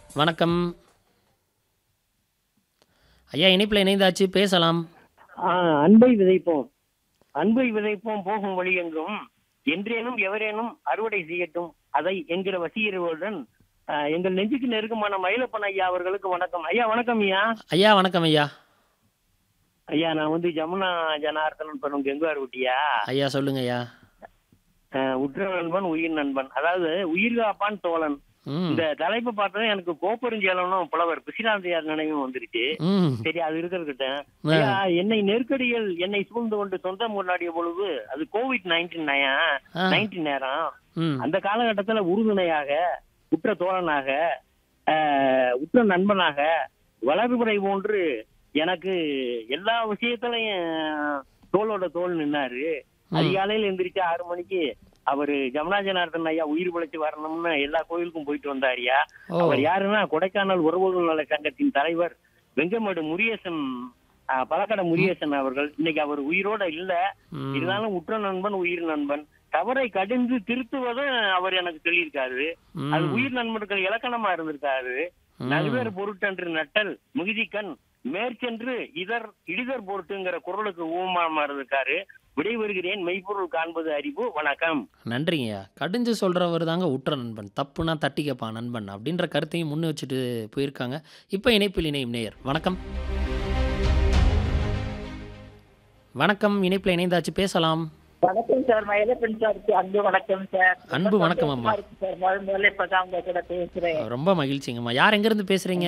வணக்கம் ஐயா இணைப்பில் இணைந்தாச்சு பேசலாம் ஆ, அன்பை விதைப்போம் அன்பை விதைப்போம் போகும் வழி எங்கும் என்றேனும் எவரேனும் அறுவடை செய்யட்டும் அதை என்கிற வசீகர்களுடன் ஆ, எங்கள் நெஞ்சுக்கு நெருக்கமான மயிலப்பன் ஐயா அவர்களுக்கு வணக்கம் ஐயா வணக்கம் ஐயா ஐயா வணக்கம் ஐயா ஐயா நான் வந்து ஜமுனா ஜனார்த்தனன் பண்ணும் கெங்குவார் குட்டியா ஐயா சொல்லுங்க ஐயா ஆ, உற்ற நண்பன் உயிர் நண்பன் அதாவது உயிர் காப்பான் தோழன் ம் இந்த தலைப்பை பார்த்ததும் எனக்கு கோப்பெருஞ்சேலனும் புலவர் பிசிராந்தையார் நினைவும் வந்துருச்சு ம் சரி அது இருக்கிறதுக்கிட்ட ஐயா என்னை நெருக்கடிகள் என்னை சூழ்ந்து கொண்டு சொந்தம் கொண்டாடிய பொழுது அது கோவிட் நைன்டீன் நயா ஆ. நைன்டீன் நேரம் ம் அந்த காலகட்டத்துல உறுதுணையாக உற்ற தோழனாக ஆஹ், உற்ற நண்பனாக வளர்புரை போன்று எனக்கு எல்லா விஷயத்திலையும் தோளோட தோல் நின்னாரு அதிகாலையில எந்திரிச்சு ஆறு மணிக்கு அவரு ஜமுனா ஜனார்தன் ஐயா உயிர் பிழைச்சு வரணும்னு எல்லா கோயிலுக்கும் போயிட்டு வந்தாருயா ஓ அவர் யாருன்னா கொடைக்கானல் உறவுகள் நல சங்கத்தின் தலைவர் வெங்கமடு முரியசன் ஆஹ், பழக்கடை முரியசன் அவர்கள் இன்னைக்கு அவர் உயிரோட இல்ல ம். இருந்தாலும் உற்ற நண்பன் உயிர் நண்பன் தவறை கடிந்து திருத்துவதும் அவர் எனக்கு சொல்லியிருக்காரு ம். அது உயிர் நண்பர்கள் இலக்கணமா இருந்திருக்காரு ம். நல்வேர் பொருட்டன்று நட்டல் மிகுதிக்கண் மேற்சென்று இதர் இடிதர் பொருட்டுங்கிற குரலுக்கு ஊமாமா இருந்திருக்காரு விடைபெறுகிறேன் மெய்ப்பொருள் காண்பது அறிவு வணக்கம் நன்றிங்கய்யா கடிஞ்சு சொல்கிறவர் தாங்க உற்ற நண்பன் தப்புனா தட்டிக்கப்பா நண்பன் அப்படின்ற கருத்தையும் முன்னே வச்சுட்டு போயிருக்காங்க இப்போ இணைப்பில் இணையும் நேயர் வணக்கம் வணக்கம் இணைப்பில் இணைந்தாச்சு பேசலாம் வணக்கம் சார் மயிலப்பன் சாருக்கு அன்பு வணக்கம் சார் அன்பு வணக்கம் அம்மா. சந்தோஷமா இருக்கு சார் முதல் முதல்ல இப்பதான் உங்க கூட பேசுறேன் ரொம்ப மகிழ்ச்சிங்கம்மா யார் எங்கேருந்து பேசுகிறீங்க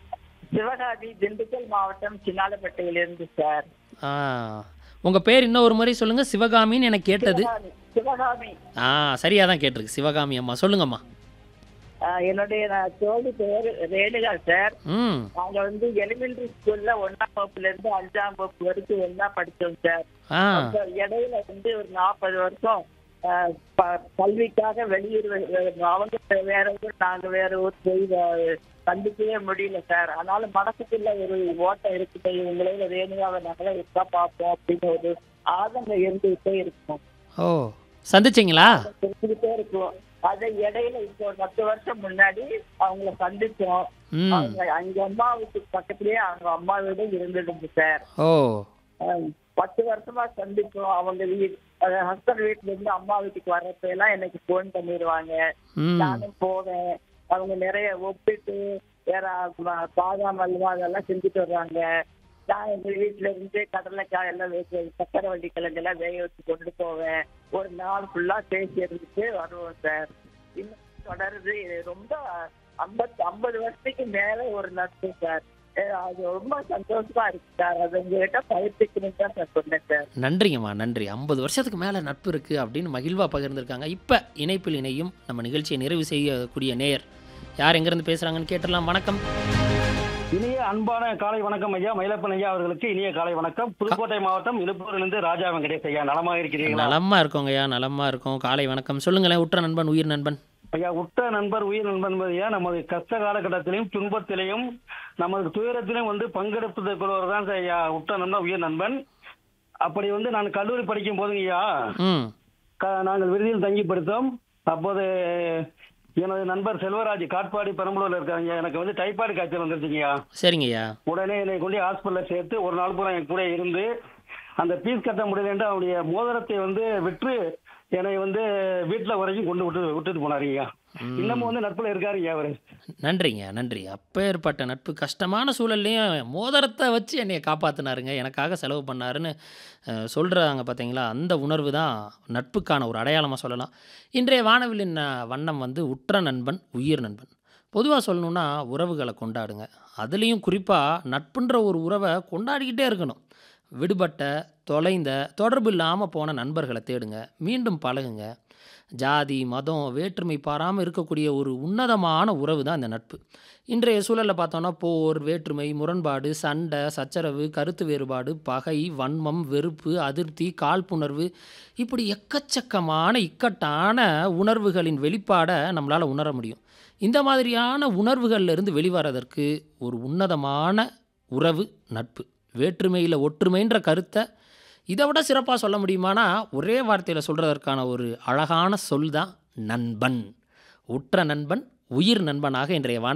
சிவகாசி திண்டுக்கல் மாவட்டம் சின்னாலப்பட்டையிலிருந்து சார் ஆ உங்கள் பேர் இன்னும் ஒரு முறை சொல்லுங்கள் சிவகாமின்னு எனக்கு கேட்டது சிவகாமி சிவகாமி ஆ சரியாக தான் கேட்டிருக்கு சிவகாமி அம்மா சொல்லுங்கம்மா ஆஹ் என்னுடைய நான் தோழி பேர் ரேணுகா சார் ம் நாங்க வந்து எலிமெண்டரி ஸ்கூல்ல ஒன்னாம் வகுப்புல இருந்து அஞ்சாம் வகுப்பு வரைக்கும் ஒன்னா படிச்சோம் சார் ஆ அப்ப இடையில வந்து ஒரு நாற்பது வருஷம் ஆஹ் ப- கல்விக்காக வெளியூர் வெ- அவங்க வேற ஊர் நாங்க வேற ஊர் போய் வ- சந்திக்கவே முடியல சார் அதனால மனசுக்குள்ள ஒரு ஓட்டம் இருக்குது இவங்களே ரேணுகாவை நாங்களே இருக்கா பார்ப்போம் அப்படின்னு ஒரு ஆதங்கம் இருந்துகிட்டே இருக்கும் ஓ சந்திச்சிங்களா இருந்துகிட்டே இருக்கும் அதை இடையில இப்போ ஒரு பத்து வருஷம் முன்னாடி அவங்கள சந்திச்சோம் ம் அவங்க அங்க அம்மா வீட்டுக்கு பக்கத்துலயே அவங்க அம்மா வீடு இருந்துடுங்க சார் ஓ ஆஹ் பத்து வருஷமா சந்திப்போம் அவங்க வீட் ஹஸ்பண்ட் வீட்டுல இருந்து அம்மா வீட்டுக்கு வர்றப்ப எல்லாம் எனக்கு ஃபோன் பண்ணிடுவாங்க ம் நானும் போவேன் அவங்க நிறைய ஒப்பிட்டு வேற ம- பாதாம் அல்வா அதெல்லாம் செஞ்சுட்டு வருவாங்க நான் எங்க வீட்டுல இருந்து கடலைக்காய் எல்லாம் வேக சக்கரை வண்டி கிழங்கு எல்லாம் வேக வச்சு கொண்டு போவேன் ஒரு நாள் ஃபுல்லா பேசி இருந்துட்டு வருவோம் சார் இன்னும் தொடருது இது ரொம்ப ஐம்பது ஐம்பது வருஷத்துக்கு மேல ஒரு நட்பு சார் அஹ் அது ரொம்ப சந்தோஷமா இருக்கு சார் அது உங்ககிட்ட பயிற்சிக்கணும் தான் சார் சொன்னேன் சார் நன்றிங்கம்மா நன்றி ஐம்பது வருஷத்துக்கு மேலே நட்பு இருக்குது அப்படின்னு மகிழ்வாக பகிர்ந்திருக்காங்க இப்போ இணைப்பில் இணையும் நம்ம நிகழ்ச்சியை நிறைவு செய்யக்கூடிய நேயர் யார் எங்கேருந்து பேசுகிறாங்கன்னு கேட்டுடலாம் வணக்கம் இனிய அன்பான காலை வணக்கம் ஐயா மயிலப்பன் ஐயா அவர்களுக்கு இனிய காலை வணக்கம் புதுக்கோட்டை மாவட்டம் இழுப்பூரிலிருந்து ராஜா வெங்கடேஷ் ஐயா நலமா இருக்கிறீங்களா நலமாக இருக்கோங்க ஐயா நலமாக இருக்கோம் காலை வணக்கம் சொல்லுங்களேன் உற்ற நண்பன் உயிர் நண்பன் ஐயா உற்ற நண்பர் உயிர் நண்பன் என்பது ஐயா நமது கஷ்ட காலகட்டத்திலையும் துன்பத்திலையும் நமது துயரத்திலையும் வந்து பங்கெடுப்பதற்குள்ளவர் தான் ஐயா உற்ற நண்பன் உயிர் நண்பன் அப்படி வந்து நான் கல்லூரி படிக்கும் போது ஐயா ம் க- நாங்கள் விடுதியில் தங்கி படித்தோம் அப்போது எனது நண்பர் செல்வராஜ் காட்பாடி பெரம்பலூர்ல இருக்காங்க எனக்கு வந்து டைபாய்டு காய்ச்சல் வந்துருச்சுங்கய்யா சரிங்கய்யா உடனே என்னை கொண்டு ஹாஸ்பிட்டலில் சேர்த்து ஒரு நாள் பூரா என் கூட இருந்து அந்த ஃபீஸ் கட்ட முடியலன்ட்டு அவருடைய மோதிரத்தை வந்து விற்று என்னை வந்து வீட்டில் வரைக்கும் கொண்டு விட்டு விட்டுட்டு போனாருங்கய்யா இன்னமும் வந்து நட்பில் இருக்காருங்க அவரு நன்றிங்க நன்றி அப்பேற்பட்ட நட்பு கஷ்டமான சூழல்லையும் மோதிரத்தை வச்சு என்னைய காப்பாற்றினாருங்க எனக்காக செலவு பண்ணாருன்னு அஹ், சொல்றாங்க பார்த்தீங்களா அந்த உணர்வு தான் நட்புக்கான ஒரு அடையாளமாக சொல்லலாம் இன்றைய வானவிலின் அஹ், வண்ணம் வந்து உற்ற நண்பன் உயிர் நண்பன் பொதுவாக சொல்லணும்னா உறவுகளை கொண்டாடுங்க அதுலேயும் குறிப்பாக நட்புன்ற ஒரு உறவை கொண்டாடிக்கிட்டே இருக்கணும் விடுபட்ட தொலைந்த தொடர்பு இல்லாமல் போன நண்பர்களை தேடுங்க மீண்டும் பழகுங்க ஜாதி மதம் வேற்றுமை பாராமல் இருக்கக்கூடிய ஒரு உன்னதமான உறவு தான் இந்த நட்பு இன்றைய சூழலில் பார்த்தோன்னா போர் வேற்றுமை முரண்பாடு சண்டை சச்சரவு கருத்து வேறுபாடு பகை வன்மம் வெறுப்பு அதிருப்தி காழ்ப்புணர்வு இப்படி எக்கச்சக்கமான இக்கட்டான உணர்வுகளின் வெளிப்பாடை நம்மளால் உணர முடியும் இந்த மாதிரியான உணர்வுகள்ல இருந்து வெளிவரதற்கு ஒரு உன்னதமான உறவு நட்பு வேற்றுமையில் ஒற்றுமைன்ற கருத்தை இதை விட சிறப்பாக சொல்ல முடியுமானா ஒரே வார்த்தையில் சொல்கிறதற்கான ஒரு அழகான சொல் தான் நண்பன் உற்ற நண்பன் உயிர் நண்பனாக இன்றைய வான